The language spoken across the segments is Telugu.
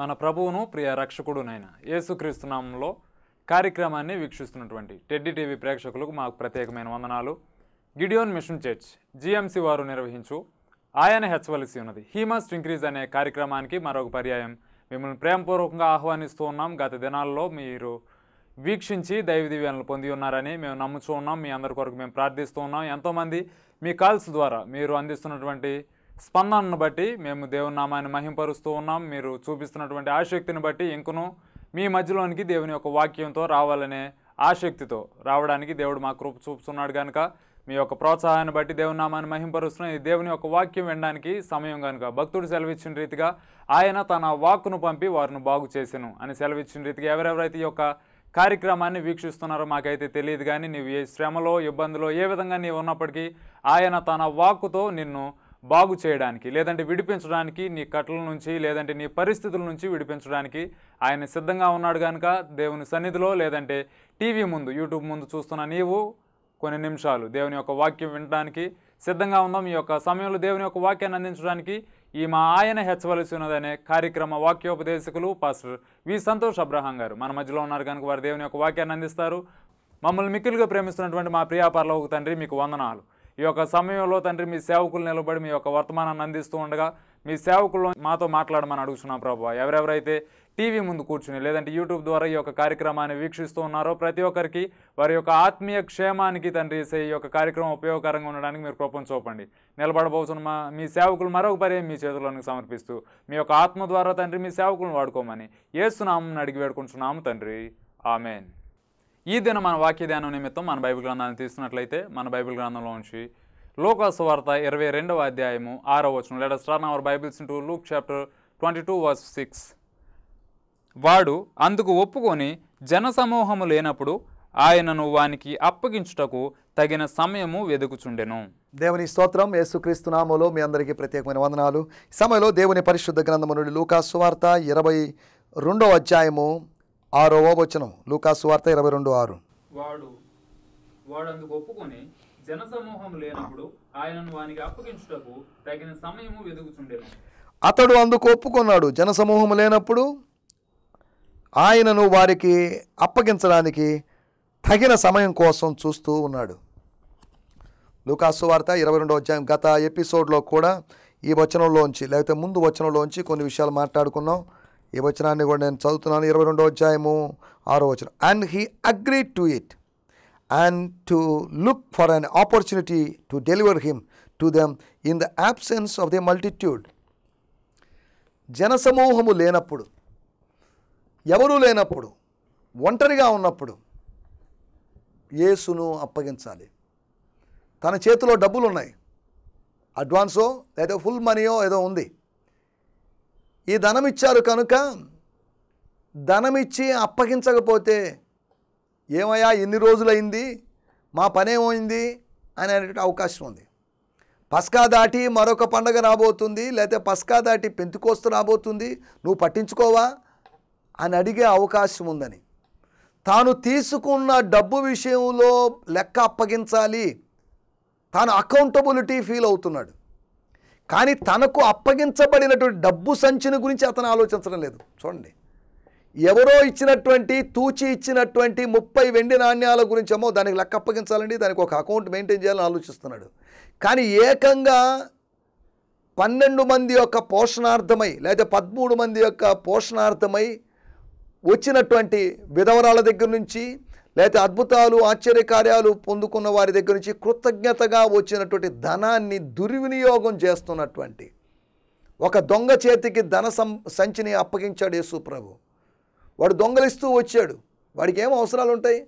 మన ప్రభువును ప్రియ రక్షకుడునైన యేసుక్రీస్తు నామంలో కార్యక్రమాన్ని వీక్షిస్తున్నటువంటి టెడ్డి టీవీ ప్రేక్షకులకు మాకు ప్రత్యేకమైన వందనాలు గిడియోన్ మిషన్ చర్చ్ జిఎంసి వారు నిర్వహించు ఆయన హెచ్చవలసి ఉన్నది హీ మస్ట్ ఇంక్రీజ్ అనే కార్యక్రమానికి మరొక పర్యాయం మిమ్మల్ని ప్రేమపూర్వకంగా ఆహ్వానిస్తూ ఉన్నాం గత దినాల్లో మీరు వీక్షించి దైవ దివ్యాలను పొంది ఉన్నారని మేము నమ్ముతూ ఉన్నాం మీ అందరి కొరకు మేము ప్రార్థిస్తూ ఉన్నాం ఎంతోమంది మీ కాల్స్ ద్వారా మీరు అందిస్తున్నటువంటి స్పందనను బట్టి మేము దేవుని నామాన్ని మహింపరుస్తూ ఉన్నాం మీరు చూపిస్తున్నటువంటి ఆసక్తిని బట్టి ఇంకను మీ మధ్యలోనికి దేవుని యొక్క వాక్యంతో రావాలనే ఆసక్తితో రావడానికి దేవుడు మా కృప చూపుతున్నాడు కనుక మీ యొక్క ప్రోత్సాహాన్ని బట్టి దేవుని నామాన్ని మహింపరుస్తున్న ఈ దేవుని యొక్క వాక్యం వినడానికి సమయం కనుక భక్తుడు సెలవిచ్చిన రీతిగా ఆయన తన వాక్కును పంపి వారిని బాగు చేసెను అని సెలవిచ్చిన రీతిగా ఎవరెవరైతే ఈ యొక్క కార్యక్రమాన్ని వీక్షిస్తున్నారో మాకైతే తెలియదు కానీ నీవు ఏ శ్రమలో ఇబ్బందిలో ఏ విధంగా నీవు ఉన్నప్పటికీ ఆయన తన వాక్కుతో నిన్ను బాగు చేయడానికి లేదంటే విడిపించడానికి నీ కట్ల నుంచి లేదంటే నీ పరిస్థితుల నుంచి విడిపించడానికి ఆయన సిద్ధంగా ఉన్నాడు కనుక దేవుని సన్నిధిలో లేదంటే టీవీ ముందు యూట్యూబ్ ముందు చూస్తున్న నీవు కొన్ని నిమిషాలు దేవుని యొక్క వాక్యం వినడానికి సిద్ధంగా ఉందాం ఈ యొక్క సమయంలో దేవుని యొక్క వాక్యాన్ని అందించడానికి ఈ మా ఆయన హెచ్చవలసి ఉన్నదనే కార్యక్రమ వాక్యోపదేశకులు పాస్టర్ వి సంతోష్ అబ్రహాం గారు మన మధ్యలో ఉన్నారు కనుక వారు దేవుని యొక్క వాక్యాన్ని అందిస్తారు మమ్మల్ని మిక్కిలుగా ప్రేమిస్తున్నటువంటి మా ప్రియాపరలోక తండ్రి మీకు వందనాలు ఈ యొక్క సమయంలో తండ్రి మీ సేవకులు నిలబడి మీ యొక్క వర్తమానాన్ని అందిస్తూ ఉండగా మీ సేవకుల్లో మాతో మాట్లాడమని అడుగుతున్నాం ప్రభు ఎవరెవరైతే టీవీ ముందు కూర్చుని లేదంటే యూట్యూబ్ ద్వారా ఈ యొక్క కార్యక్రమాన్ని వీక్షిస్తూ ఉన్నారో ప్రతి ఒక్కరికి వారి యొక్క ఆత్మీయ క్షేమానికి తండ్రి సే- ఈ యొక్క కార్యక్రమం ఉపయోగకరంగా ఉండడానికి మీరు కృపను చూపండి నిలబడబోతున్న మా మీ సేవకులు మరొక పర్యాయం మీ చేతుల్లోనికి సమర్పిస్తూ మీ యొక్క ఆత్మ ద్వారా తండ్రి మీ సేవకులను వాడుకోమని ఏసునామం అడిగి వేడుకుంటున్నాము తండ్రి ఆమెన్ ఈ దిన మన వాక్య ధ్యానం నిమిత్తం మన బైబిల్ గ్రంథాన్ని తీసుకున్నట్లయితే మన బైబిల్ గ్రంథంలో నుంచి లోకాసు వార్త ఇరవై రెండవ అధ్యాయము ఆరో వచనం let us turn our Bibles into Luke chapter twenty two verse six వాడు అందుకు ఒప్పుకొని జనసమూహము లేనప్పుడు ఆయనను వానికి అప్పగించుటకు తగిన సమయము వెదుకుచుండెను దేవుని స్తోత్రం యేసుక్రీస్తు నామములో మీ అందరికీ ప్రత్యేకమైన వందనాలు ఈ సమయంలో దేవుని పరిశుద్ధ గ్రంథము నుండి లూకాసు వార్త ఇరవై రెండవ అధ్యాయము ఆరవ వచనం లూకాసు వార్త ఇరవై రెండు ఆరు వాడు వాడు అందుకు ఒప్పుకొని జనసమూహం లేనప్పుడు ఆయనను వానికి అప్పగించుటకు తగిన సమయము వెదుకుచుండెను అతడు అందుకు ఒప్పుకున్నాడు జనసమూహం లేనప్పుడు ఆయనను వారికి అప్పగించడానికి తగిన సమయం కోసం చూస్తూ ఉన్నాడు లూకాసు వార్త ఇరవై రెండో అధ్యాయం గత ఎపిసోడ్లో కూడా ఈ వచనంలోంచి లేకపోతే ముందు వచనంలోంచి కొన్ని విషయాలు మాట్లాడుకున్నాం ఈ వచనాన్ని కూడా నేను చదువుతున్నాను ఇరవై రెండో అధ్యాయము ఆరో వచనం and he agree to it and to look for an opportunity to deliver him to them in the absence of the multitude జనసమూహము లేనప్పుడు ఎవరూ లేనప్పుడు ఒంటరిగా ఉన్నప్పుడు యేసును అప్పగించాలి తన చేతిలో డబ్బులు ఉన్నాయి అడ్వాన్సో లేదా ఫుల్ మనీయో ఏదో ఉంది ఈ ధనం ఇచ్చారు కనుక ధనం ఇచ్చి అప్పగించకపోతే ఏమయ్యా ఎన్ని రోజులైంది మా పనేమైంది అనేటువంటి అవకాశం ఉంది పస్కా దాటి మరొక పండగ రాబోతుంది లేకపోతే పస్కా దాటి పెంతుకోస్తు రాబోతుంది నువ్వు పట్టించుకోవా అని అడిగే అవకాశం ఉందని తాను తీసుకున్న డబ్బు విషయంలో లెక్క అప్పగించాలి తాను అకౌంటబిలిటీ ఫీల్ అవుతున్నాడు కానీ తనకు అప్పగించబడినటువంటి డబ్బు సంచిని గురించి అతను ఆలోచించడం లేదు చూడండి ఎవరో ఇచ్చినటువంటి తూచి ఇచ్చినటువంటి ముప్పై వెండి నాణ్యాల గురించేమో దానికి లెక్క అప్పగించాలండి దానికి ఒక అకౌంట్ మెయింటైన్ చేయాలని ఆలోచిస్తున్నాడు కానీ ఏకంగా పన్నెండు మంది యొక్క పోషణార్థమై లేదా పదమూడు మంది యొక్క పోషణార్థమై వచ్చినటువంటి విధవరాల దగ్గర నుంచి లేకపోతే అద్భుతాలు ఆశ్చర్యకార్యాలు పొందుకున్న వారి దగ్గర నుంచి కృతజ్ఞతగా వచ్చినటువంటి ధనాన్ని దుర్వినియోగం చేస్తున్నటువంటి ఒక దొంగ చేతికి ధన సం సంచిని అప్పగించాడు యేసు ప్రభు వాడు దొంగలిస్తూ వచ్చాడు వాడికి ఏం అవసరాలు ఉంటాయి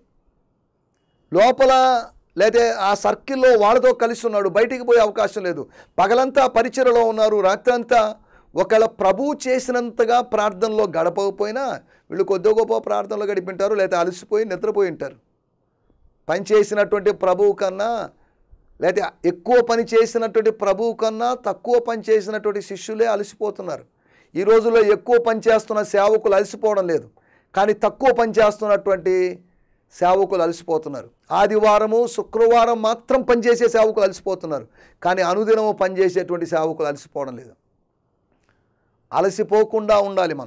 లోపల లేతే ఆ సర్కిల్లో వాళ్ళతో కలిసి ఉన్నాడు బయటికి పోయే అవకాశం లేదు పగలంతా పరిచయలో ఉన్నారు రాత్రంతా ఒకవేళ ప్రభువు చేసినంతగా ప్రార్థనలో గడపకపోయినా వీళ్ళు కొద్ది గొప్ప ప్రార్థనలో గడిపింటారు లేదా అలసిపోయి నిద్రపోయి ఉంటారు పని చేసినటువంటి ప్రభువు కన్నా లేదా ఎక్కువ పని చేసినటువంటి ప్రభువు కన్నా తక్కువ పని చేసినటువంటి శిష్యులే అలసిపోతున్నారు ఈ రోజుల్లో ఎక్కువ పని చేస్తున్న సేవకులు అలసిపోవడం లేదు కానీ తక్కువ పని చేస్తున్నటువంటి సేవకులు అలసిపోతున్నారు ఆదివారము శుక్రవారం మాత్రం పనిచేసే సేవకులు అలసిపోతున్నారు కానీ అనుదినము పనిచేసేటువంటి సేవకులు అలసిపోవడం లేదు అలసిపోకుండా ఉండాలి మనం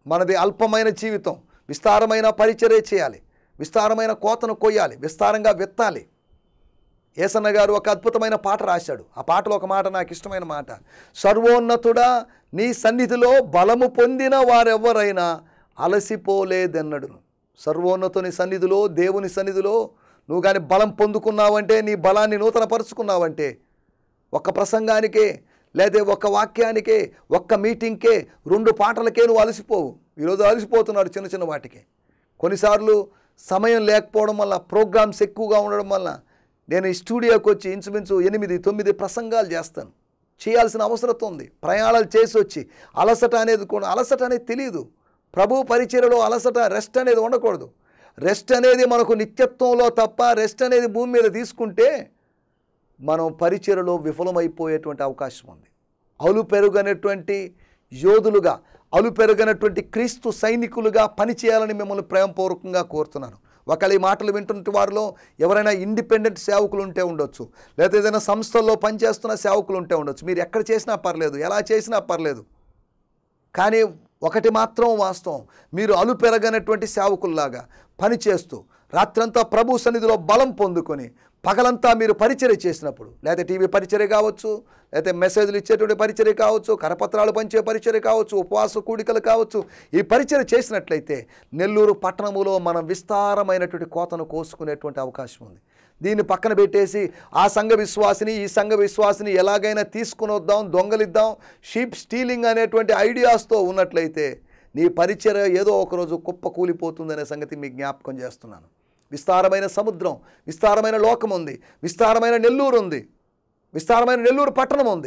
మనది అల్పమైన జీవితం విస్తారమైన పరిచర్య చేయాలి విస్తారమైన కోతను కొయ్యాలి విస్తారంగా విత్తాలి ఏసన్న గారు ఒక అద్భుతమైన పాట రాశాడు ఆ పాటలో ఒక మాట నాకు ఇష్టమైన మాట సర్వోన్నతుడా నీ సన్నిధిలో బలము పొందిన వారెవ్వరైనా అలసిపోలేదన్నడు సర్వోన్నతుని సన్నిధిలో దేవుని సన్నిధిలో నువ్వు కానీ బలం పొందుకున్నావంటే నీ బలాన్ని నూతనపరుచుకున్నావంటే ఒక్క ప్రసంగానికే లేదా ఒక్క వాక్యానికే ఒక్క మీటింగ్కే రెండు పాటలకే నువ్వు అలసిపోవు ఈరోజు అలసిపోతున్నాడు చిన్న చిన్న వాటికి కొన్నిసార్లు సమయం లేకపోవడం వల్ల ప్రోగ్రామ్స్ ఎక్కువగా ఉండడం వల్ల నేను ఈ స్టూడియోకి వచ్చి ఇంచుమించు ఎనిమిది తొమ్మిది ప్రసంగాలు చేస్తాను చేయాల్సిన అవసరం ఉంది ప్రయాణాలు చేసి వచ్చి అలసట అనేది కూడా అలసట అనేది తెలియదు ప్రభు పరిచయలో అలసట రెస్ట్ అనేది ఉండకూడదు రెస్ట్ అనేది మనకు నిత్యత్వంలో తప్ప రెస్ట్ అనేది భూమి మీద తీసుకుంటే మనం పరిచయలో విఫలమైపోయేటువంటి అవకాశం ఉంది అలు పెరుగనటువంటి యోధులుగా అలు పెరుగనటువంటి క్రీస్తు సైనికులుగా పనిచేయాలని మిమ్మల్ని ప్రేమపూర్వకంగా కోరుతున్నాను ఒకవేళ ఈ మాటలు వింటున్న వారిలో ఎవరైనా ఇండిపెండెంట్ సేవకులు ఉంటే ఉండొచ్చు లేదా ఏదైనా సంస్థల్లో పనిచేస్తున్న సేవకులు ఉంటే ఉండొచ్చు మీరు ఎక్కడ చేసినా పర్లేదు ఎలా చేసినా పర్లేదు కానీ ఒకటి మాత్రం వాస్తవం మీరు అలు పెరగనటువంటి సేవకుల్లాగా పనిచేస్తూ రాత్రంతా ప్రభు సన్నిధిలో బలం పొందుకొని పగలంతా మీరు పరిచర్య చేసినప్పుడు లేదా టీవీ పరిచర్య కావచ్చు లేకపోతే మెసేజ్లు ఇచ్చేటువంటి పరిచర్య కావచ్చు కరపత్రాలు పంచే పరిచర్య కావచ్చు ఉపవాస కూడికలు కావచ్చు ఈ పరిచర్య చేసినట్లయితే నెల్లూరు పట్టణములో మనం విస్తారమైనటువంటి కోతను కోసుకునేటువంటి అవకాశం ఉంది దీన్ని పక్కన పెట్టేసి ఆ సంఘ విశ్వాసిని ఈ సంఘ విశ్వాసిని ఎలాగైనా తీసుకుని వద్దాం దొంగలిద్దాం షీప్ స్టీలింగ్ అనేటువంటి ఐడియాస్తో ఉన్నట్లయితే నీ పరిచర్య ఏదో ఒకరోజు కుప్ప కూలిపోతుందనే సంగతి మీకు జ్ఞాపకం చేస్తున్నాను విస్తారమైన సముద్రం విస్తారమైన లోకం ఉంది విస్తారమైన నెల్లూరు ఉంది విస్తారమైన నెల్లూరు పట్టణం ఉంది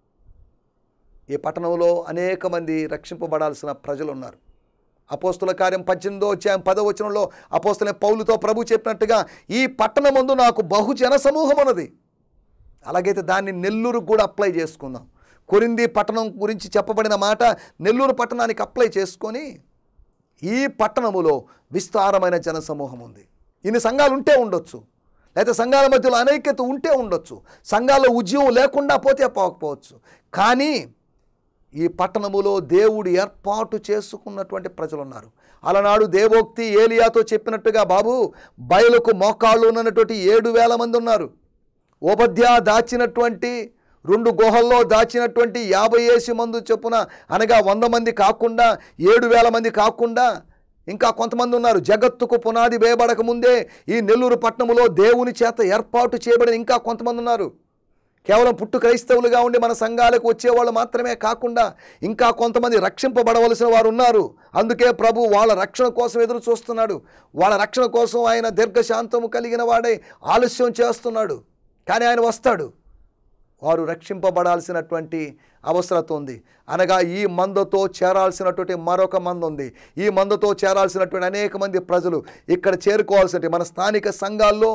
ఈ పట్టణంలో అనేక మంది రక్షింపబడాల్సిన ప్రజలు ఉన్నారు అపోస్తుల కార్యం పద్దెనిమిదో అధ్యాయం పదో వచనంలో అపోస్తుల పౌలుతో ప్రభు చెప్పినట్టుగా ఈ పట్టణం ముందు నాకు బహుజన సమూహం ఉన్నది అలాగైతే దాన్ని నెల్లూరుకు కూడా అప్లై చేసుకుందాం కొరింది పట్టణం గురించి చెప్పబడిన మాట నెల్లూరు పట్టణానికి అప్లై చేసుకొని ఈ పట్టణములో విస్తారమైన జనసమూహం ఉంది ఇన్ని సంఘాలు ఉంటే ఉండొచ్చు లేకపోతే సంఘాల మధ్యలో అనైక్యత ఉంటే ఉండొచ్చు సంఘాల్లో ఉద్యమం లేకుండా పోతే పోకపోవచ్చు కానీ ఈ పట్టణములో దేవుడు ఏర్పాటు చేసుకున్నటువంటి ప్రజలు ఉన్నారు అలనాడు దేవోక్తి ఏలియాతో చెప్పినట్టుగా బాబు బయలుకు మోకాళ్ళు ఉన్నటువంటి ఏడు వేల మంది ఉన్నారు ఉపధ్య దాచినటువంటి రెండు గుహల్లో దాచినటువంటి యాభై ఏసి మంది చొప్పున అనగా వంద మంది కాకుండా ఏడు వేల మంది కాకుండా ఇంకా కొంతమంది ఉన్నారు జగత్తుకు పునాది వేయబడక ముందే ఈ నెల్లూరు పట్టణములో దేవుని చేత ఏర్పాటు చేయబడిన ఇంకా కొంతమంది ఉన్నారు కేవలం పుట్టు క్రైస్తవులుగా ఉండి మన సంఘాలకు వచ్చేవాళ్ళు మాత్రమే కాకుండా ఇంకా కొంతమంది రక్షింపబడవలసిన వారు ఉన్నారు అందుకే ప్రభు వాళ్ళ రక్షణ కోసం ఎదురు చూస్తున్నాడు వాళ్ళ రక్షణ కోసం ఆయన దీర్ఘశాంతము కలిగిన వాడే ఆలస్యం చేస్తున్నాడు కానీ ఆయన వస్తాడు వారు రక్షింపబడాల్సినటువంటి అవసరత ఉంది అనగా ఈ మందతో చేరాల్సినటువంటి మరొక మంద ఉంది ఈ మందతో చేరాల్సినటువంటి అనేక మంది ప్రజలు ఇక్కడ చేరుకోవాల్సినటువంటి మన స్థానిక సంఘాల్లో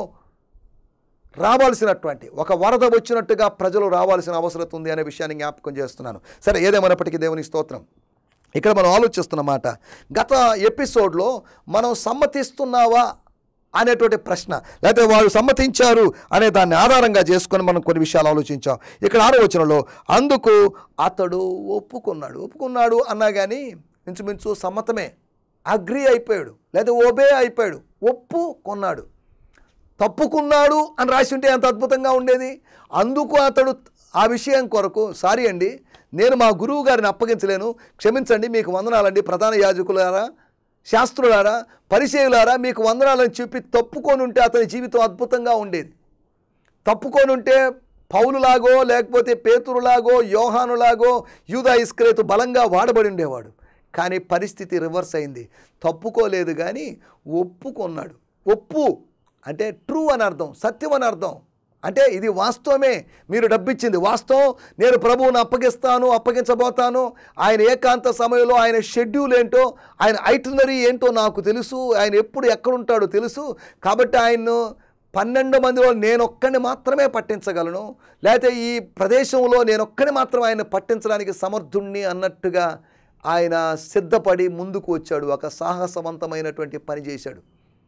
రావాల్సినటువంటి ఒక వరద వచ్చినట్టుగా ప్రజలు రావాల్సిన అవసరం ఉంది అనే విషయాన్ని జ్ఞాపకం చేస్తున్నాను సరే ఏదేమైనప్పటికీ దేవుని స్తోత్రం ఇక్కడ మనం ఆలోచిస్తున్న మాట గత ఎపిసోడ్లో మనం సమ్మతిస్తున్నావా అనేటువంటి ప్రశ్న లేకపోతే వాళ్ళు సమ్మతించారు అనే దాన్ని ఆధారంగా చేసుకొని మనం కొన్ని విషయాలు ఆలోచించాం ఇక్కడ ఆరో వచనంలో అందుకు అతడు ఒప్పుకున్నాడు ఒప్పుకున్నాడు అన్నా కానీ ఇంచుమించు సమ్మతమే అగ్రి అయిపోయాడు లేదా ఓబే అయిపోయాడు ఒప్పుకున్నాడు తప్పుకున్నాడు అని రాసి ఉంటే ఎంత అద్భుతంగా ఉండేది అందుకు అతడు ఆ విషయం కొరకు సారీ అండి నేను మా గురువు గారిని అప్పగించలేను క్షమించండి మీకు వందనాలండి ప్రధాన యాజకులారా శాస్త్రులారా పరిచయులారా మీకు వందనాలని చెప్పి తప్పుకొని ఉంటే అతని జీవితం అద్భుతంగా ఉండేది తప్పుకొని ఉంటే పౌలులాగో లేకపోతే పేతురులాగో యోహానులాగో యూదా ఇస్క్రేతు బలంగా వాడబడి ఉండేవాడు కానీ పరిస్థితి రివర్స్ అయింది తప్పుకోలేదు కానీ ఒప్పుకున్నాడు ఒప్పు అంటే ట్రూ అని అర్థం సత్యం అని అర్థం అంటే ఇది వాస్తవమే మీరు డబ్బిచ్చింది వాస్తవం నేను ప్రభువును అప్పగిస్తాను అప్పగించబోతాను ఆయన ఏకాంత సమయంలో ఆయన షెడ్యూల్ ఏంటో ఆయన ఐటనరీ ఏంటో నాకు తెలుసు ఆయన ఎప్పుడు ఎక్కడుంటాడో తెలుసు కాబట్టి ఆయన్ను పన్నెండు మందిలో నేనొక్కడిని మాత్రమే పట్టించగలను లేకపోతే ఈ ప్రదేశంలో నేనొక్కడిని మాత్రం ఆయన పట్టించడానికి సమర్థుణ్ణి అన్నట్టుగా ఆయన సిద్ధపడి ముందుకు వచ్చాడు ఒక సాహసవంతమైనటువంటి పని చేశాడు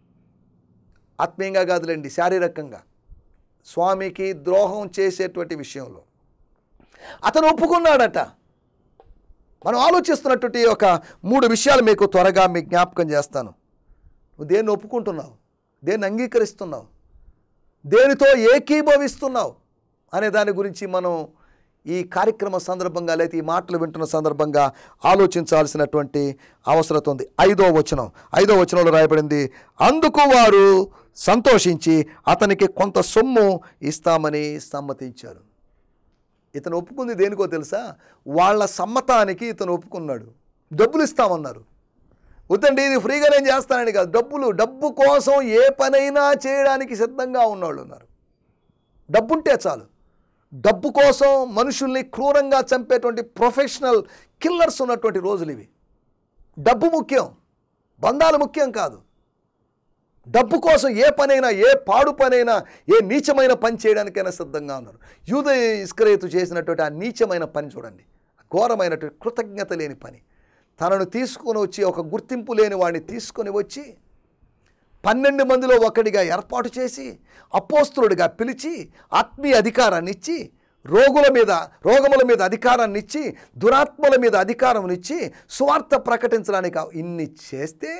ఆత్మీయంగా కాదులేండి శారీరకంగా స్వామికి ద్రోహం చేసేటువంటి విషయంలో అతను ఒప్పుకున్నాడట మనం ఆలోచిస్తున్నటువంటి ఒక మూడు విషయాలు మీకు త్వరగా మీకు జ్ఞాపకం చేస్తాను నువ్వు దేన్ని ఒప్పుకుంటున్నావు దేన్ని అంగీకరిస్తున్నావు దేనితో ఏకీభవిస్తున్నావు అనే దాని గురించి మనం ఈ కార్యక్రమ సందర్భంగా లేదా ఈ మాటలు వింటున్న సందర్భంగా ఆలోచించాల్సినటువంటి అవసరం ఉంది ఐదో వచనం ఐదో వచనంలో రాయబడింది అందుకు వారు సంతోషించి అతనికి కొంత సొమ్ము ఇస్తామని సమ్మతించారు ఇతను ఒప్పుకుంది దేనికో తెలుసా వాళ్ళ సమ్మతానికి ఇతను ఒప్పుకున్నాడు డబ్బులు ఇస్తామన్నారు వద్దండి ఇది ఫ్రీగా నేను చేస్తానని కాదు డబ్బులు డబ్బు కోసం ఏ పనైనా చేయడానికి సిద్ధంగా ఉన్నవాళ్ళు ఉన్నారు డబ్బుంటే చాలు డబ్బు కోసం మనుషుల్ని క్రూరంగా చంపేటువంటి ప్రొఫెషనల్ కిల్లర్స్ ఉన్నటువంటి రోజులు ఇవి డబ్బు ముఖ్యం బంధాలు ముఖ్యం కాదు డబ్బు కోసం ఏ పనైనా ఏ పాడు పనైనా ఏ నీచమైన పని చేయడానికైనా సిద్ధంగా ఉన్నారు యూద ఇస్కరేతు చేసినటువంటి ఆ నీచమైన పని చూడండి ఘోరమైనటువంటి కృతజ్ఞత లేని పని తనను తీసుకొని వచ్చి ఒక గుర్తింపు లేని వాడిని తీసుకొని వచ్చి పన్నెండు మందిలో ఒకడిగా ఏర్పాటు చేసి అపోస్తులుడిగా పిలిచి ఆత్మీయ అధికారాన్ని ఇచ్చి రోగుల మీద రోగముల మీద అధికారాన్ని ఇచ్చి దురాత్మల మీద అధికారం ఇచ్చి సువార్త ప్రకటించడానికి ఇన్ని చేస్తే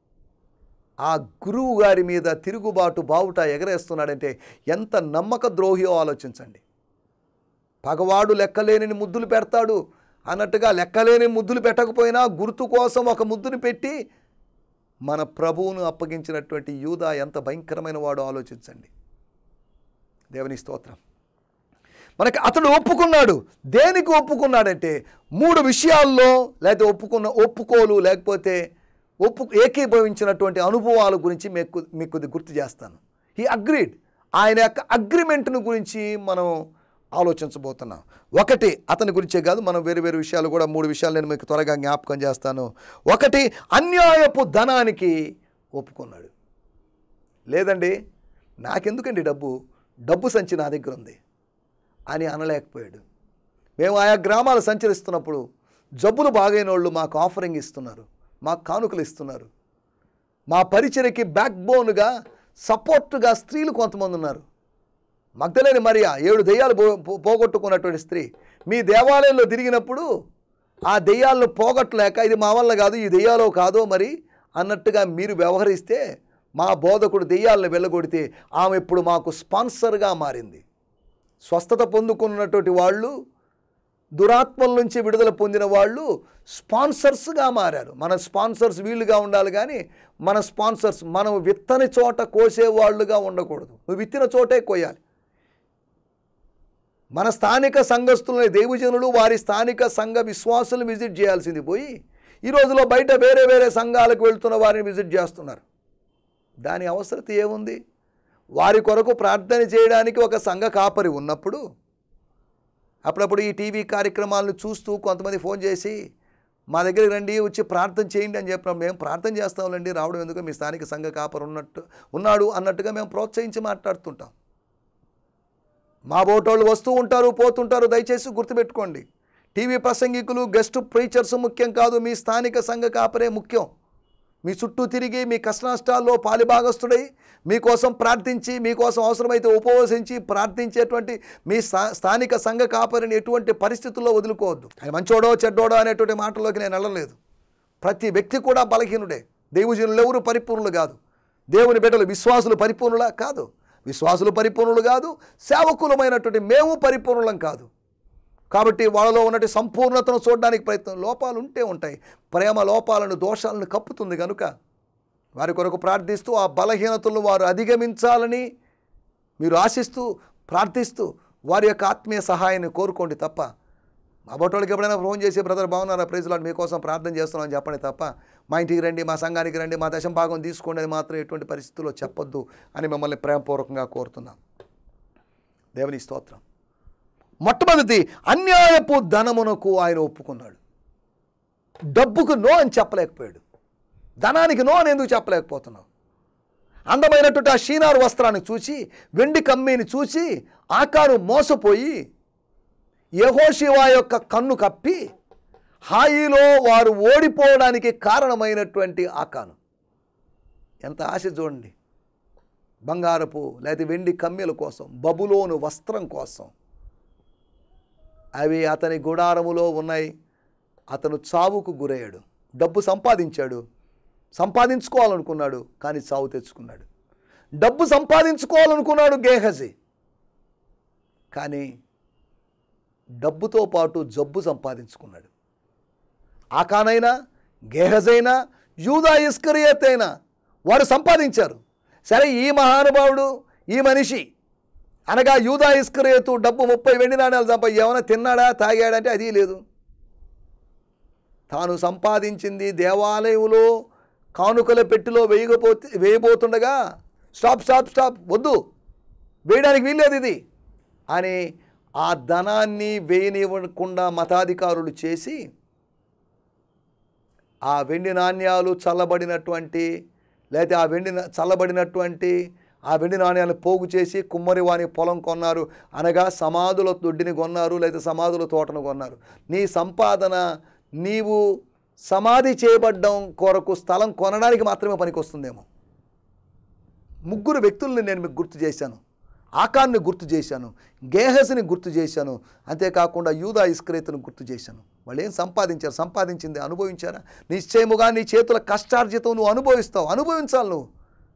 ఆ గురువు గారి మీద తిరుగుబాటు బావుట ఎగరేస్తున్నాడంటే ఎంత నమ్మక ద్రోహియో ఆలోచించండి పగవాడు లెక్కలేని ముద్దులు పెడతాడు అన్నట్టుగా లెక్కలేని ముద్దులు పెట్టకపోయినా గుర్తు కోసం ఒక ముద్దుని పెట్టి మన ప్రభువును అప్పగించినటువంటి యూదా ఎంత భయంకరమైన వాడో ఆలోచించండి దేవుని స్తోత్రం మనకి అతడు ఒప్పుకున్నాడు దేనికి ఒప్పుకున్నాడంటే మూడు విషయాల్లో లేకపోతే ఒప్పుకున్న ఒప్పుకోలు లేకపోతే ఒప్పు ఏకీభవించినటువంటి అనుభవాల గురించి మీకు మీకు కొద్ది గుర్తు చేస్తాను ఈ అగ్రీడ్ ఆయన యొక్క అగ్రిమెంట్ను గురించి మనం ఆలోచించబోతున్నాం ఒకటి అతని గురించే కాదు మనం వేరు వేరు విషయాలు కూడా మూడు విషయాలు నేను మీకు త్వరగా జ్ఞాపకం చేస్తాను ఒకటి అన్యాయపు ధనానికి ఒప్పుకున్నాడు లేదండి నాకెందుకండి డబ్బు డబ్బు సంచి నా దగ్గర ఉంది అని అనలేకపోయాడు మేము ఆయా గ్రామాలు సంచరిస్తున్నప్పుడు జబ్బులు బాగైన వాళ్ళు మాకు ఆఫరింగ్ ఇస్తున్నారు మాకు కానుకలు ఇస్తున్నారు మా పరిచయకి బ్యాక్ బోన్గా సపోర్ట్గా స్త్రీలు కొంతమంది ఉన్నారు మగ్ధలేని మరియా ఏడు దెయ్యాలు పో- పో- పోగొట్టుకున్నటువంటి స్త్రీ మీ దేవాలయంలో తిరిగినప్పుడు ఆ దెయ్యాలను పోగొట్టలేక ఇది మా వల్ల కాదు ఈ దెయ్యాలో కాదో మరి అన్నట్టుగా మీరు వ్యవహరిస్తే మా బోధకుడు దెయ్యాలను వెళ్ళగొడితే ఆమె ఇప్పుడు మాకు స్పాన్సర్గా మారింది స్వస్థత పొందుకున్నటువంటి వాళ్ళు దురాత్మల నుంచి విడుదల పొందిన వాళ్ళు స్పాన్సర్స్గా మారారు మన స్పాన్సర్స్ వీళ్ళుగా ఉండాలి కానీ మన స్పాన్సర్స్ మనం విత్తని చోట కోసే వాళ్ళుగా ఉండకూడదు నువ్వు విత్తిన చోటే కోయాలి మన స్థానిక సంఘస్థులని దేవుజనులు వారి స్థానిక సంఘ విశ్వాసులు విజిట్ చేయాల్సింది పోయి ఈ రోజులో బయట వేరే వేరే సంఘాలకు వెళ్తున్న వారిని విజిట్ చేస్తున్నారు దాని అవసరత ఏముంది వారి కొరకు ప్రార్థన చేయడానికి ఒక సంఘ కాపరి ఉన్నప్పుడు అప్పుడప్పుడు ఈ టీవీ కార్యక్రమాలను చూస్తూ కొంతమంది ఫోన్ చేసి మా దగ్గరికి రండి వచ్చి ప్రార్థన చేయండి అని చెప్పినప్పుడు మేము ప్రార్థన చేస్తాంలేండి రావడం ఎందుకు మీ స్థానిక సంఘ కాపరు ఉన్నట్టు ఉన్నాడు అన్నట్టుగా మేము ప్రోత్సహించి మాట్లాడుతుంటాం మా బోటోళ్ళు వస్తూ ఉంటారు పోతుంటారు దయచేసి గుర్తుపెట్టుకోండి టీవీ ప్రసంగికులు గెస్ట్ ప్రీచర్స్ ముఖ్యం కాదు మీ స్థానిక సంఘ కాపరే ముఖ్యం మీ చుట్టూ తిరిగి మీ కష్టనష్టాల్లో పాలిభాగస్తుడై మీకోసం ప్రార్థించి మీకోసం అవసరమైతే ఉపవసించి ప్రార్థించేటువంటి మీ స్థా- స్థానిక సంఘ కాపరిని ఎటువంటి పరిస్థితుల్లో వదులుకోవద్దు ఆయన మంచోడో చెడ్డోడో అనేటువంటి మాటల్లోకి నేను వెళ్ళలేదు ప్రతి వ్యక్తి కూడా బలహీనుడే దేవుజనులు ఎవరు పరిపూర్ణులు కాదు దేవుని బిడ్డలు విశ్వాసులు పరిపూర్ణులా కాదు విశ్వాసులు పరిపూర్ణులు కాదు సేవకులమైనటువంటి మేము పరిపూర్ణులం కాదు కాబట్టి వాళ్ళలో ఉన్నటువంటి సంపూర్ణతను చూడడానికి ప్రయత్నం లోపాలు ఉంటే ఉంటాయి ప్రేమ లోపాలను దోషాలను కప్పుతుంది కనుక వారి కొరకు ప్రార్థిస్తూ ఆ బలహీనతలను వారు అధిగమించాలని మీరు ఆశిస్తూ ప్రార్థిస్తూ వారి యొక్క ఆత్మీయ సహాయాన్ని కోరుకోండి తప్ప మా బొట్టోళ్ళకి ఎప్పుడైనా ఫోన్ చేసి బ్రదర్ బాగున్నారా ప్రైజ్లాడు మీకోసం ప్రార్థన చేస్తున్నామని చెప్పండి తప్ప మా ఇంటికి రండి మా సంఘానికి రండి మా దశం భాగం తీసుకోండి అది మాత్రం ఎటువంటి పరిస్థితుల్లో చెప్పొద్దు అని మిమ్మల్ని ప్రేమపూర్వకంగా కోరుతున్నాం దేవుని స్తోత్రం మొట్టమొదటి అన్యాయపు ధనమునకు ఆయన ఒప్పుకున్నాడు డబ్బుకు నో అని చెప్పలేకపోయాడు ధనానికి నో అని ఎందుకు చెప్పలేకపోతున్నావు అందమైనటువంటి ఆ షీనారు వస్త్రాన్ని చూసి వెండి కమ్మీని చూసి ఆకారు మోసపోయి యహోశివా యొక్క కన్ను కప్పి హాయిలో వారు ఓడిపోవడానికి కారణమైనటువంటి ఆకాను ఎంత ఆశ చూడండి బంగారపు లేదా వెండి కమ్మెల కోసం బబులోను వస్త్రం కోసం అవి అతని గుడారములో ఉన్నాయి అతను చావుకు గురయ్యాడు డబ్బు సంపాదించాడు సంపాదించుకోవాలనుకున్నాడు కానీ చావు తెచ్చుకున్నాడు డబ్బు సంపాదించుకోవాలనుకున్నాడు గేహజీ కానీ డబ్బుతో పాటు జబ్బు సంపాదించుకున్నాడు ఆకానైనా గేహజైనా యూదా ఇస్కరియత్ అయినా వారు సంపాదించారు సరే ఈ మహానుభావుడు ఈ మనిషి అనగా యూదా ఇస్కరియతు డబ్బు ముప్పై వెండి నాణ్యాలు సంపా ఏమైనా తిన్నాడా తాగాడంటే అది లేదు తాను సంపాదించింది దేవాలయంలో కానుకల పెట్టిలో వేయకపోతే వేయబోతుండగా స్టాప్ స్టాప్ స్టాప్ వద్దు వేయడానికి వీల్లేదు ఇది అని ఆ ధనాన్ని వేయనివ్వకుండా మతాధికారులు చేసి ఆ వెండి నాణ్యాలు చల్లబడినటువంటి లేకపోతే ఆ వెండి నా- చల్లబడినటువంటి ఆ వెండి నాణ్యాలను పోగు చేసి కుమ్మరి వాని పొలం కొన్నారు అనగా సమాధుల దొడ్డిని కొన్నారు లేదా సమాధుల తోటను కొన్నారు నీ సంపాదన నీవు సమాధి చేయబడ్డం కొరకు స్థలం కొనడానికి మాత్రమే పనికొస్తుందేమో ముగ్గురు వ్యక్తుల్ని నేను మీకు గుర్తు చేశాను ఆకాన్ని గుర్తు చేశాను గేహస్ని గుర్తు చేశాను అంతేకాకుండా యూదా ఇస్క్రేతును గుర్తు చేశాను వాళ్ళు ఏం సంపాదించారు సంపాదించింది అనుభవించారా నిశ్చయముగా నీ చేతుల కష్టార్జితం నువ్వు అనుభవిస్తావు అనుభవించాలి నువ్వు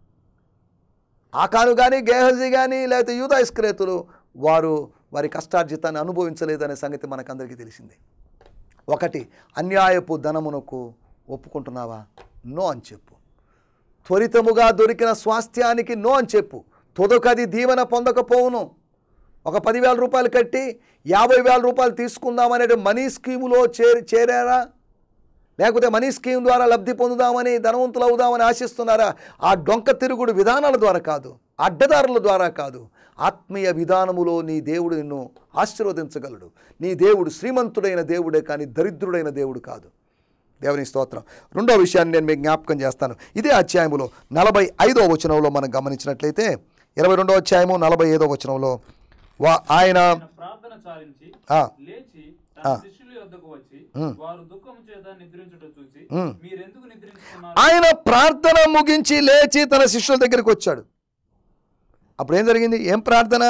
ఆకాను కానీ గేహజీ కానీ లేకపోతే యూదా ఇస్క్రేతులు వారు వారి కష్టార్జితాన్ని అనుభవించలేదనే సంగతి మనకందరికీ తెలిసిందే ఒకటి అన్యాయపు ధనమునకు ఒప్పుకుంటున్నావా నో అని చెప్పు త్వరితముగా దొరికిన స్వాస్థ్యానికి నో అని చెప్పు తుదకది దీవెన పొందకపోవును ఒక పదివేల రూపాయలు కట్టి యాభై వేల రూపాయలు తీసుకుందామనే మనీ స్కీములో చేరి చేరారా లేకపోతే మనీ స్కీమ్ ద్వారా లబ్ధి పొందుదామని ధనవంతులు అవుదామని ఆశిస్తున్నారా ఆ డొంక తిరుగుడు విధానాల ద్వారా కాదు అడ్డదారుల ద్వారా కాదు ఆత్మీయ విధానములో నీ దేవుడు నిన్ను ఆశీర్వదించగలడు నీ దేవుడు శ్రీమంతుడైన దేవుడే కానీ దరిద్రుడైన దేవుడు కాదు దేవుని స్తోత్రం రెండో విషయాన్ని నేను మీకు జ్ఞాపకం చేస్తాను ఇదే అధ్యాయములో నలభై ఐదో వచనంలో మనం గమనించినట్లయితే ఇరవై రెండో అధ్యాయము నలభై ఐదో వచనంలో వా ఆయన ఆయన ప్రార్థన చాలించి ఆ, లేచి ఆ. తన శిష్యుల యొద్దకు వచ్చి ఉమ్. వారు దుఃఖం చేత నిద్రించుట చూసి ఉమ్. మీరెందుకు నిద్రించుకున్నారు ఆయన ప్రార్థన ముగించి లేచి తన శిష్యుల దగ్గరికి వచ్చాడు అప్పుడు ఏం జరిగింది ఏం ప్రార్థన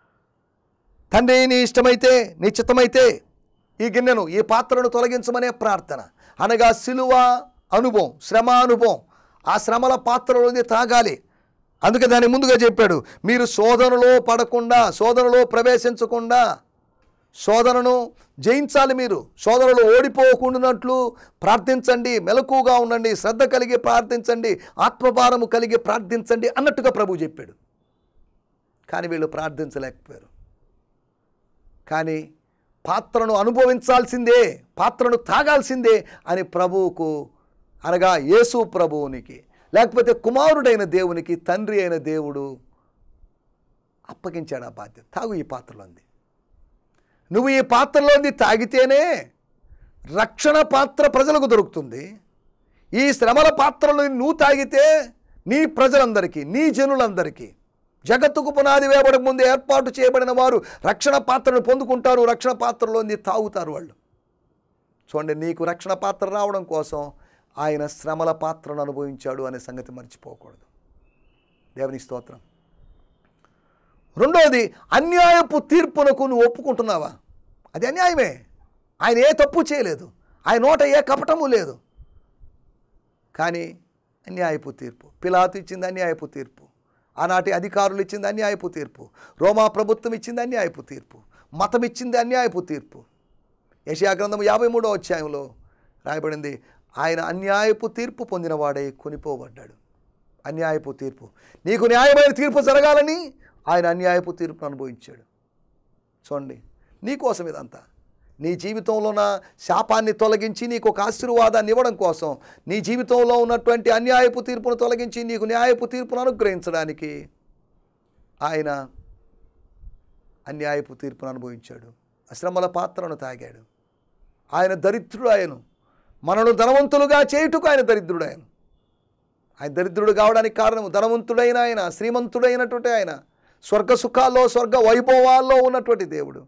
తండ్రి నీ ఇష్టమైతే నీ చిత్తమైతే ఈ గిన్నెను ఈ పాత్రను తొలగించమనే ప్రార్థన అనగా సిలువ అనుభవం శ్రమ అనుభవం ఆ శ్రమల పాత్రలోని తాగాలి అందుకే దాని ముందుగా చెప్పాడు మీరు శోధనలో పడకుండా శోధనలో ప్రవేశించకుండా శోధనను జయించాలి మీరు శోధనలో ఓడిపోకుండానట్లు ప్రార్థించండి మెలకుగా ఉండండి శ్రద్ధ కలిగి ప్రార్థించండి ఆత్మభారము కలిగి ప్రార్థించండి అన్నట్టుగా ప్రభు చెప్పాడు కానీ వీళ్ళు ప్రార్థించలేకపోయారు కానీ పాత్రను అనుభవించాల్సిందే పాత్రను తాగాల్సిందే అని ప్రభువుకు అనగా యేసు ప్రభువునికి లేకపోతే కుమారుడైన దేవునికి తండ్రి అయిన దేవుడు అప్పగించాడు ఆ బాధ్యత తాగు ఈ పాత్రలోంది నువ్వు ఈ పాత్రలోంది తాగితేనే రక్షణ పాత్ర ప్రజలకు దొరుకుతుంది ఈ శ్రమల పాత్రలో నువ్వు తాగితే నీ ప్రజలందరికీ నీ జనులందరికీ జగత్తుకు పునాది వేయబడక ముందు ఏర్పాటు చేయబడిన వారు రక్షణ పాత్రను పొందుకుంటారు రక్షణ పాత్రలోంది తాగుతారు వాళ్ళు చూడండి నీకు రక్షణ పాత్ర రావడం కోసం ఆయన శ్రమల పాత్రను అనుభవించాడు అనే సంగతి మర్చిపోకూడదు దేవుని స్తోత్రం రెండవది అన్యాయపు తీర్పునకు నువ్వు ఒప్పుకుంటున్నావా అది అన్యాయమే ఆయన ఏ తప్పు చేయలేదు ఆయన నోట ఏ కపటము లేదు కానీ అన్యాయపు తీర్పు పిలాతు ఇచ్చింది అన్యాయపు తీర్పు ఆనాటి అధికారులు ఇచ్చింది అన్యాయపు తీర్పు రోమా ప్రభుత్వం ఇచ్చింది అన్యాయపు తీర్పు మతం ఇచ్చింది అన్యాయపు తీర్పు యశయా గ్రంథం యాభై మూడో అధ్యాయంలో రాయబడింది ఆయన అన్యాయపు తీర్పు పొందినవాడే కొనిపోబడ్డాడు అన్యాయపు తీర్పు నీకు న్యాయమైన తీర్పు జరగాలని ఆయన అన్యాయపు తీర్పును అనుభవించాడు చూడండి నీకోసం ఇదంతా నీ జీవితంలో ఉన్న శాపాన్ని తొలగించి నీకు ఒక ఆశీర్వాదాన్ని ఇవ్వడం కోసం నీ జీవితంలో ఉన్నటువంటి అన్యాయపు తీర్పును తొలగించి నీకు న్యాయపు తీర్పును అనుగ్రహించడానికి ఆయన అన్యాయపు తీర్పును అనుభవించాడు అశ్రమల పాత్రను తాగాడు ఆయన దరిద్రుడు ఆయను మనను ధనవంతులుగా చేయుటకు ఆయన దరిద్రుడు ఆయన ఆయన దరిద్రుడు కావడానికి కారణం ధనవంతుడైన ఆయన శ్రీమంతుడైనటువంటి ఆయన స్వర్గ సుఖాల్లో స్వర్గ వైభవాల్లో ఉన్నటువంటి దేవుడు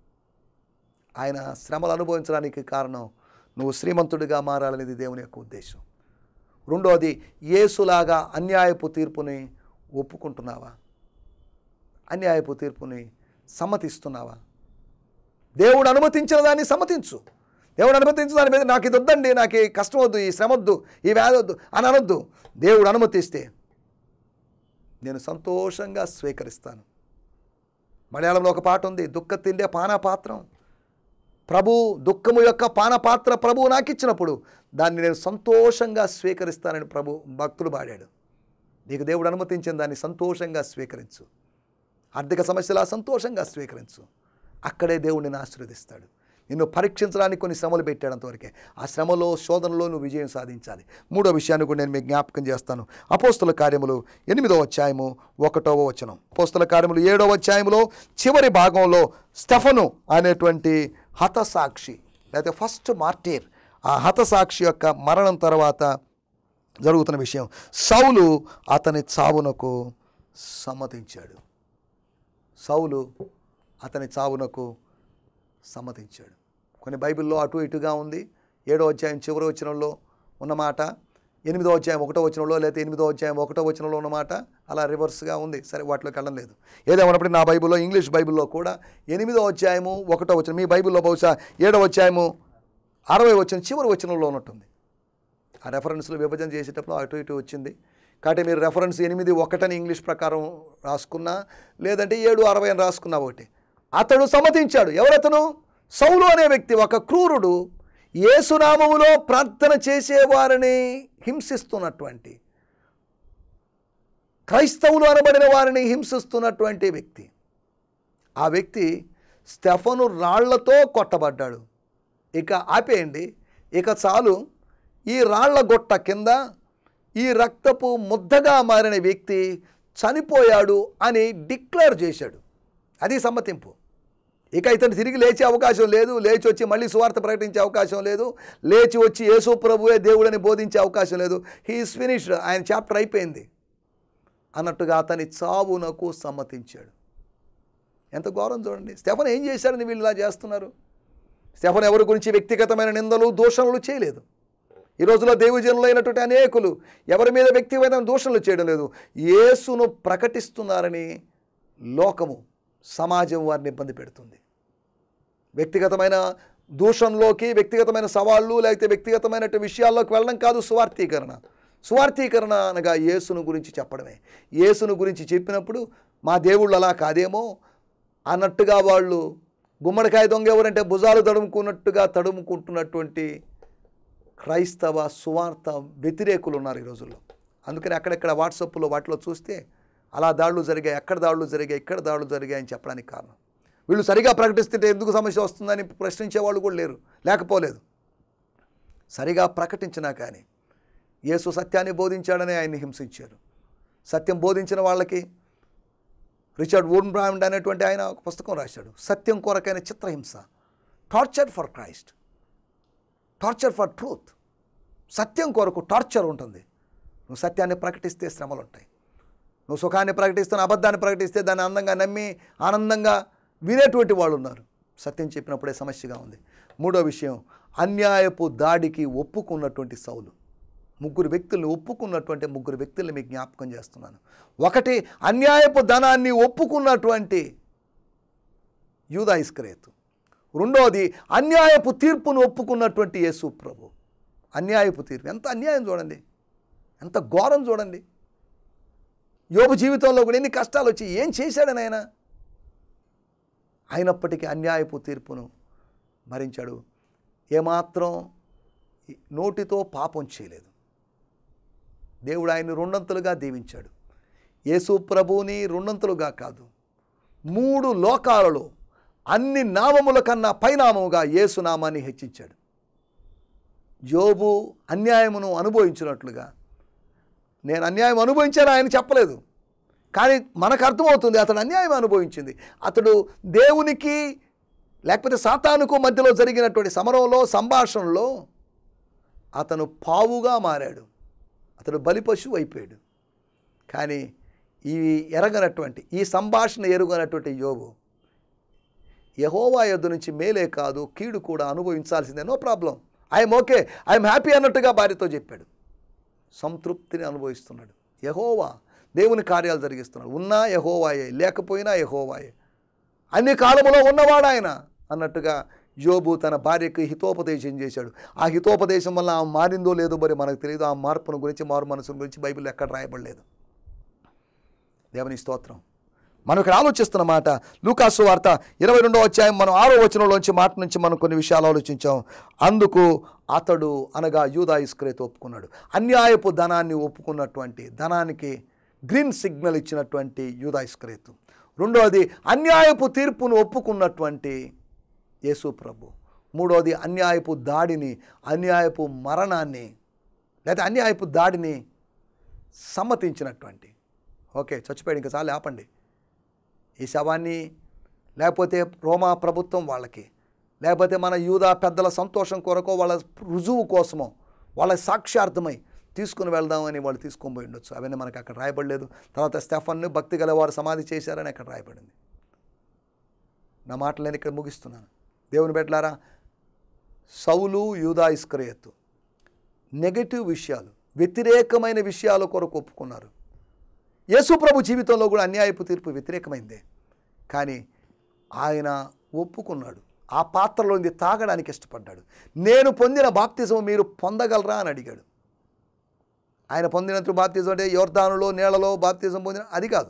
ఆయన శ్రమలు అనుభవించడానికి కారణం నువ్వు శ్రీమంతుడిగా మారాలనేది దేవుని యొక్క ఉద్దేశం రెండోది యేసులాగా అన్యాయపు తీర్పుని ఒప్పుకుంటున్నావా అన్యాయపు తీర్పుని సమ్మతిస్తున్నావా దేవుడు అనుమతించిన దాన్ని సమ్మతించు దేవుడు అనుమతించు దాని మీద నాకు ఇది వద్దండి నాకు ఈ కష్టం వద్దు ఈ శ్రమ వద్దు ఈ వ్యాధి వద్దు అని అనొద్దు దేవుడు అనుమతిస్తే నేను సంతోషంగా స్వీకరిస్తాను మలయాళంలో ఒక పాట ఉంది దుఃఖ తిండే పానపాత్రం ప్రభు దుఃఖము యొక్క పానపాత్ర ప్రభువు నాకు ఇచ్చినప్పుడు దాన్ని నేను సంతోషంగా స్వీకరిస్తానని ప్రభు భక్తుడు పాడాడు నీకు దేవుడు అనుమతించిన దాన్ని సంతోషంగా స్వీకరించు ఆర్థిక సమస్యలా సంతోషంగా స్వీకరించు అక్కడే దేవుడు నిన్ను ఆశీర్వదిస్తాడు నిన్ను పరీక్షించడానికి కొన్ని శ్రమలు పెట్టాడు అంతవరకే ఆ శ్రమలో శోధనలో నువ్వు విజయం సాధించాలి మూడో విషయాన్ని కూడా నేను మీకు జ్ఞాపకం చేస్తాను అపోస్తుల కార్యములు ఎనిమిదవ అధ్యాయము ఒకటవ వచనం అపోస్తుల కార్యములు ఏడవ అధ్యాయములో చివరి భాగంలో స్టెఫను అనేటువంటి హతసాక్షి లేకపోతే ఫస్ట్ మార్టీర్ ఆ హతసాక్షి యొక్క మరణం తర్వాత జరుగుతున్న విషయం సౌలు అతని చావునకు సమ్మతించాడు సౌలు అతని చావునకు సమ్మతించాడు కొన్ని బైబిల్లో అటు ఇటుగా ఉంది ఏడో అధ్యాయం చివరి వచనంలో ఉన్నమాట ఎనిమిదో అధ్యాయం ఒకటో వచనంలో లేదా ఎనిమిదో అధ్యాయం ఒకటో వచనంలో ఉన్నమాట అలా రివర్స్గా ఉంది సరే వాటిలోకి వెళ్ళడం లేదు ఏదేమన్నప్పుడు నా బైబిల్లో ఇంగ్లీష్ బైబిల్లో కూడా ఎనిమిదో అధ్యాయము ఒకటో వచనం మీ బైబిల్లో బహుశా ఏడో అధ్యాయము అరవై వచనం చివరి వచనంలో ఉన్నట్టుంది ఆ రెఫరెన్స్లు విభజన చేసేటప్పుడు అటు ఇటు వచ్చింది కాబట్టి మీరు రెఫరెన్స్ ఎనిమిది ఒకటని ఇంగ్లీష్ ప్రకారం రాసుకున్నా లేదంటే ఏడు అరవై అని రాసుకున్నా ఒకటి అతడు సమ్మతించాడు ఎవరతను సౌలు అనే వ్యక్తి ఒక క్రూరుడు ఏసునామములో ప్రార్థన చేసేవారిని హింసిస్తున్నటువంటి క్రైస్తవులు అనబడిన వారిని హింసిస్తున్నటువంటి వ్యక్తి ఆ వ్యక్తి స్టెఫను రాళ్లతో కొట్టబడ్డాడు ఇక ఆపేయండి ఇక చాలు ఈ రాళ్ల గొట్ట కింద ఈ రక్తపు ముద్దగా మారిన వ్యక్తి చనిపోయాడు అని డిక్లేర్ చేశాడు అది సమ్మతింపు ఇక ఇతను తిరిగి లేచే అవకాశం లేదు లేచి వచ్చి మళ్ళీ సువార్త ప్రకటించే అవకాశం లేదు లేచి వచ్చి యేసు ప్రభువే దేవుడని బోధించే అవకాశం లేదు హీఈస్ ఫినిష్డ్ ఆయన చాప్టర్ అయిపోయింది అన్నట్టుగా అతని చావునకు సమ్మతించాడు ఎంత ఘోరం చూడండి స్టెఫన్ ఏం చేశాడని వీళ్ళు ఇలా చేస్తున్నారు స్టెఫన్ ఎవరి గురించి వ్యక్తిగతమైన నిందలు దూషణలు చేయలేదు ఈ రోజులో దేవజనులైనటువంటి అనేకులు ఎవరి మీద వ్యక్తిగతమైన దూషణలు చేయడం లేదు యేసును ప్రకటిస్తున్నారని లోకము సమాజం వారిని ఇబ్బంది పెడుతుంది వ్యక్తిగతమైన దూషణలోకి వ్యక్తిగతమైన సవాళ్ళు లేకపోతే వ్యక్తిగతమైన విషయాల్లోకి వెళ్ళడం కాదు సువార్థీకరణ సువార్థీకరణ అనగా యేసును గురించి చెప్పడమే యేసును గురించి చెప్పినప్పుడు మా దేవుళ్ళు అలా కాదేమో అన్నట్టుగా వాళ్ళు గుమ్మడికాయ దొంగ ఎవరంటే భుజాలు తడుముకున్నట్టుగా తడుముకుంటున్నటువంటి క్రైస్తవ సువార్త వ్యతిరేకులు ఉన్నారు ఈ రోజుల్లో అందుకని అక్కడెక్కడ వాట్సాప్లో వాటిలో చూస్తే అలా దాడులు జరిగాయి ఎక్కడ దాడులు జరిగాయి ఇక్కడ దాడులు జరిగాయి అని చెప్పడానికి కారణం వీళ్ళు సరిగా ప్రకటిస్తుంటే ఎందుకు సమస్య వస్తుందని ప్రశ్నించే వాళ్ళు కూడా లేరు లేకపోలేదు సరిగా ప్రకటించినా కానీ యేసు సత్యాన్ని బోధించాడని ఆయన్ని హింసించారు సత్యం బోధించిన వాళ్ళకి రిచర్డ్ వూన్ బ్రాండ్ అనేటువంటి ఆయన ఒక పుస్తకం రాశాడు సత్యం కొరకైన చిత్రహింస torture for Christ torture for truth సత్యం కొరకు టార్చర్ ఉంటుంది నువ్వు సత్యాన్ని ప్రకటిస్తే శ్రమలు ఉంటాయి నువ్వు సుఖాన్ని ప్రకటిస్తున్న అబద్ధాన్ని ప్రకటిస్తే దాన్ని అందంగా నమ్మి ఆనందంగా వినేటువంటి వాళ్ళు ఉన్నారు సత్యం చెప్పినప్పుడే సమస్యగా ఉంది మూడో విషయం అన్యాయపు దాడికి ఒప్పుకున్నటువంటి సౌలు ముగ్గురు వ్యక్తుల్ని ఒప్పుకున్నటువంటి ముగ్గురు వ్యక్తుల్ని మీకు జ్ఞాపకం చేస్తున్నాను ఒకటి అన్యాయపు ధనాన్ని ఒప్పుకున్నటువంటి యూదా ఇస్కరేతు రెండోది అన్యాయపు తీర్పును ఒప్పుకున్నటువంటి యేసు ప్రభు అన్యాయపు తీర్పు ఎంత అన్యాయం చూడండి ఎంత ఘోరం చూడండి యోబు జీవితంలో కూడా ఎన్ని కష్టాలు వచ్చి ఏం చేశాడని ఆయన అయినప్పటికీ అన్యాయపు తీర్పును భరించాడు ఏమాత్రం నోటితో పాపం చేయలేదు దేవుడు ఆయన్ని రెండంతలుగా దీవించాడు యేసు ప్రభువుని రెండంతలుగా కాదు మూడు లోకాలలో అన్ని నామముల కన్నా పైనామముగా యేసు నామాన్ని హెచ్చించాడు జోబు అన్యాయమును అనుభవించినట్లుగా నేను అన్యాయం అనుభవించాను ఆయన చెప్పలేదు కానీ మనకు అర్థమవుతుంది అతడు అన్యాయం అనుభవించింది అతడు దేవునికి లేకపోతే సాతానుకు మధ్యలో జరిగినటువంటి సమరంలో సంభాషణలో అతను పావుగా మారాడు అతడు బలిపశువు అయిపోయాడు కానీ ఈ ఎరగనటువంటి ఈ సంభాషణ ఎరుగనటువంటి యోగు యహోవా యొద్ద నుంచి మేలే కాదు కీడు కూడా అనుభవించాల్సిందే no problem I'm okay I'm happy అన్నట్టుగా భార్యతో చెప్పాడు సంతృప్తిని అనుభవిస్తున్నాడు యహోవా దేవుని కార్యాలు జరిగిస్తున్నాడు ఉన్నా యహోవాయే లేకపోయినా యహోవాయే అన్ని కాలములో ఉన్నవాడు ఆయన అన్నట్టుగా యోబు తన భార్యకు హితోపదేశం చేశాడు ఆ హితోపదేశం వల్ల ఆ మారిందో లేదో మరి మనకు తెలియదు ఆ మార్పును గురించి మారు మనసును గురించి బైబిల్ ఎక్కడ రాయబడలేదు దేవుని స్తోత్రం మనం ఇక్కడ ఆలోచిస్తున్న మాట లూకాసు వార్త ఇరవై రెండో అధ్యాయం మనం ఆరో వచనంలోంచి మాట నుంచి మనం కొన్ని విషయాలు ఆలోచించాం అందుకు అతడు అనగా యూదా ఇస్క్రేత్ ఒప్పుకున్నాడు అన్యాయపు ధనాన్ని ఒప్పుకున్నటువంటి ధనానికి గ్రీన్ సిగ్నల్ ఇచ్చినటువంటి యూదా ఇస్క్రేతు రెండోది అన్యాయపు తీర్పును ఒప్పుకున్నటువంటి యేసు ప్రభు మూడోది అన్యాయపు దాడిని అన్యాయపు మరణాన్ని లేదా అన్యాయపు దాడిని సమ్మతించినటువంటి ఓకే చచ్చిపోయాడు ఇంకా చాలు ఆపండి ఈ శవాన్ని లేకపోతే రోమా ప్రభుత్వం వాళ్ళకి లేకపోతే మన యూదా పెద్దల సంతోషం కొరకో వాళ్ళ రుజువు కోసమో వాళ్ళ సాక్ష్యార్థమై తీసుకుని వెళ్దామని వాళ్ళు తీసుకొని పోయి ఉండొచ్చు అవన్నీ మనకి అక్కడ రాయబడలేదు తర్వాత స్టెఫన్ను భక్తి గల వారు సమాధి చేశారని అక్కడ రాయబడింది నా మాటలు నేను ఇక్కడ ముగిస్తున్నాను దేవుని పెట్టలారా సౌలు యూదా ఇస్కరియత్తు నెగటివ్ విషయాలు వ్యతిరేకమైన విషయాల కొరకు ఒప్పుకున్నారు యేసు ప్రభు జీవితంలో కూడా అన్యాయపు తీర్పు వ్యతిరేకమైందే కానీ ఆయన ఒప్పుకున్నాడు ఆ పాత్రలోంది తాగడానికి ఇష్టపడ్డాడు నేను పొందిన బాప్తిజం మీరు పొందగలరా అని అడిగాడు ఆయన పొందినంత బాప్తిజం అంటే యోర్దానులో నీళ్లలో బాప్తిజం పొందిన అది కాదు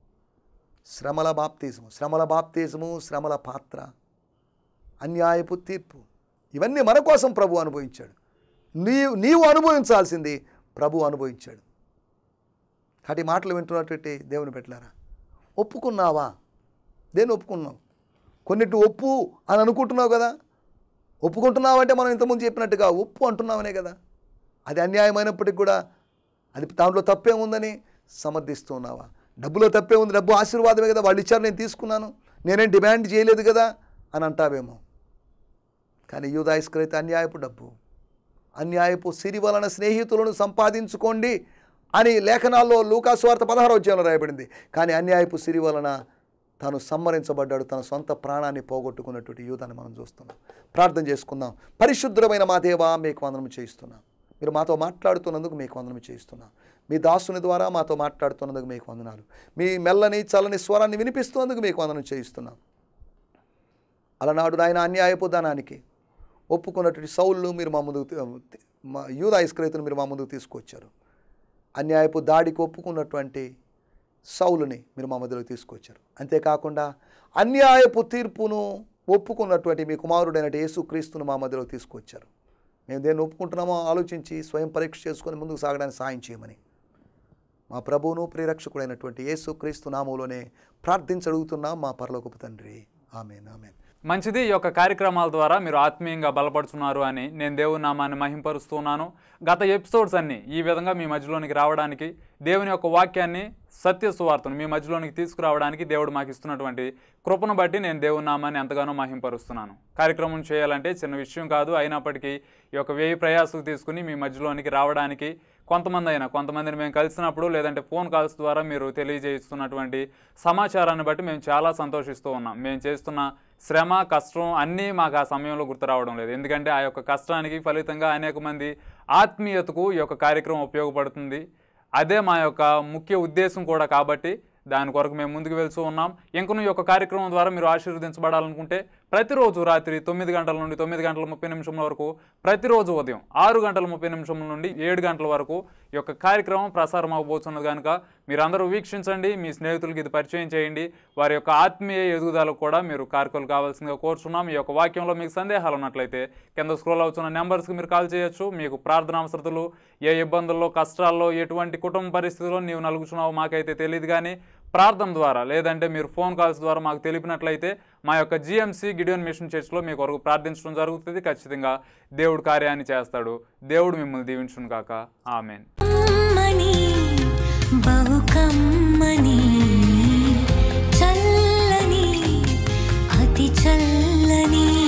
శ్రమల బాప్తిజము శ్రమల బాప్తిజము శ్రమల పాత్ర అన్యాయపు తీర్పు ఇవన్నీ మన కోసం ప్రభు అనుభవించాడు నీవు నీవు అనుభవించాల్సింది ప్రభు అనుభవించాడు కాబట్టి ఈ మాటలు వింటున్నటువంటి దేవుని పెట్టారా ఒప్పుకున్నావా దేన్ని ఒప్పుకున్నావు కొన్నిటి ఒప్పు అని అనుకుంటున్నావు కదా ఒప్పుకుంటున్నావంటే మనం ఇంతకుముందు చెప్పినట్టుగా ఒప్పు అంటున్నామనే కదా అది అన్యాయమైనప్పటికి కూడా అది దాంట్లో తప్పే ఉందని సమర్థిస్తూ ఉన్నావా డబ్బులో తప్పే ఉంది డబ్బు ఆశీర్వాదమే కదా వాళ్ళు ఇచ్చారు నేను తీసుకున్నాను నేనేం డిమాండ్ చేయలేదు కదా అని అంటావేమో కానీ యూదాయిస్కరైతే అన్యాయపు డబ్బు అన్యాయపు సిరి వలన స్నేహితులను సంపాదించుకోండి అని లేఖనాల్లో లూకాస్వార్త పదహారు అధ్యాయంలో రాయబడింది కానీ అన్యాయపు సిరి వలన తాను సంహరించబడ్డాడు తన సొంత ప్రాణాన్ని పోగొట్టుకున్నటువంటి యూదాన్ని మనం చూస్తున్నాం ప్రార్థన చేసుకుందాం పరిశుద్ధమైన మా దేవా మీకు వందనం చేయిస్తున్నాం మీరు మాతో మాట్లాడుతున్నందుకు మీకు వందనం చేయిస్తున్నాం మీ దాసుని ద్వారా మాతో మాట్లాడుతున్నందుకు మీకు వందనాలు మీ మెల్లని చల్లని స్వరాన్ని వినిపిస్తున్నందుకు మీకు వందనం చేయిస్తున్నాం అలనాడు నాయన అన్యాయపు ధనానికి ఒప్పుకున్నటువంటి సౌళ్ళు మీరు మా ముందుకు తీ- మా యూదా ఇస్క్రైతులు మీరు మా ముందుకు తీసుకొచ్చారు అన్యాయపు దాడికి ఒప్పుకున్నటువంటి సౌలుని మీరు మా మధ్యలో తీసుకొచ్చారు అంతేకాకుండా అన్యాయపు తీర్పును ఒప్పుకున్నటువంటి మీ కుమారుడైన యేసుక్రీస్తును మా మధ్యలో తీసుకొచ్చారు మేము దేన్ని ఒప్పుకుంటున్నామో ఆలోచించి స్వయం పరీక్ష చేసుకొని ముందుకు సాగడానికి సాయం చేయమని మా ప్రభువును ప్రియరక్షకుడైనటువంటి యేసుక్రీస్తు నామంలోనే ప్రార్థించడుగుతున్నాం మా పరలోకపు తండ్రి ఆమెన్ ఆమెన్ మంచిది ఈ యొక్క కార్యక్రమాల ద్వారా మీరు ఆత్మీయంగా బలపడుతున్నారు అని నేను దేవుని నామాన్ని మహింపరుస్తున్నాను గత ఎపిసోడ్స్ అన్ని ఈ విధంగా మీ మధ్యలోనికి రావడానికి దేవుని యొక్క వాక్యాన్ని సత్య సువార్తను మీ మధ్యలోనికి తీసుకురావడానికి దేవుడు మాకు ఇస్తున్నటువంటి కృపను బట్టి నేను దేవుని నామాన్ని ఎంతగానో మహింపరుస్తున్నాను కార్యక్రమం చేయాలంటే చిన్న విషయం కాదు అయినప్పటికీ ఈ యొక్క వ్యయ ప్రయాసం తీసుకుని మీ మధ్యలోనికి రావడానికి కొంతమంది అయినా కొంతమందిని మేము కలిసినప్పుడు లేదంటే ఫోన్ కాల్స్ ద్వారా మీరు తెలియజేస్తున్నటువంటి సమాచారాన్ని బట్టి మేము చాలా సంతోషిస్తూ ఉన్నాం మేము చేస్తున్న శ్రమ కష్టం అన్నీ మాకు ఆ సమయంలో గుర్తు రావడం లేదు ఎందుకంటే ఆ యొక్క కష్టానికి ఫలితంగా అనేక మంది ఆత్మీయతకు ఈ యొక్క కార్యక్రమం ఉపయోగపడుతుంది అదే మా యొక్క ముఖ్య ఉద్దేశం కూడా కాబట్టి దాని కొరకు మేము ముందుకు వెళ్తూ ఉన్నాం ఇంకను ఈ యొక్క కార్యక్రమం ద్వారా మీరు ఆశీర్వదించబడాలనుకుంటే ప్రతిరోజు రాత్రి తొమ్మిది గంటల నుండి తొమ్మిది గంటల ముప్పై నిమిషముల వరకు ప్రతిరోజు ఉదయం ఆరు గంటల ముప్పై నిమిషముల నుండి ఏడు గంటల వరకు ఈ యొక్క కార్యక్రమం ప్రసారం అవ్వబోతున్నది కనుక మీరందరూ వీక్షించండి మీ స్నేహితులకి ఇది పరిచయం చేయండి వారి యొక్క ఆత్మీయ ఎదుగుదలకు కూడా మీరు కార్యకులు కావాల్సిందిగా కోరుచున్నాం ఈ యొక్క వాక్యంలో మీకు సందేహాలు ఉన్నట్లయితే కింద స్క్రోల్ అవుతున్న నెంబర్స్కి మీరు కాల్ చేయొచ్చు మీకు ప్రార్థన అవసరతలు ఏ ఇబ్బందుల్లో కష్టాల్లో ఎటువంటి కుటుంబ పరిస్థితుల్లో నీవు నలుగుచున్నావో మాకైతే తెలియదు కానీ ప్రార్థన ద్వారా లేదంటే మీరు ఫోన్ కాల్స్ ద్వారా మాకు తెలిపినట్లయితే మా యొక్క జిఎంసి గిడియన్ మిషన్ చర్చ్లో మీ కొరకు ప్రార్థించడం జరుగుతుంది ఖచ్చితంగా దేవుడు కార్యాన్ని చేస్తాడు దేవుడు మిమ్మల్ని దీవించును కాక ఆమెన్ కమ్మని బహు కమ్మని చల్లని అతి చల్లని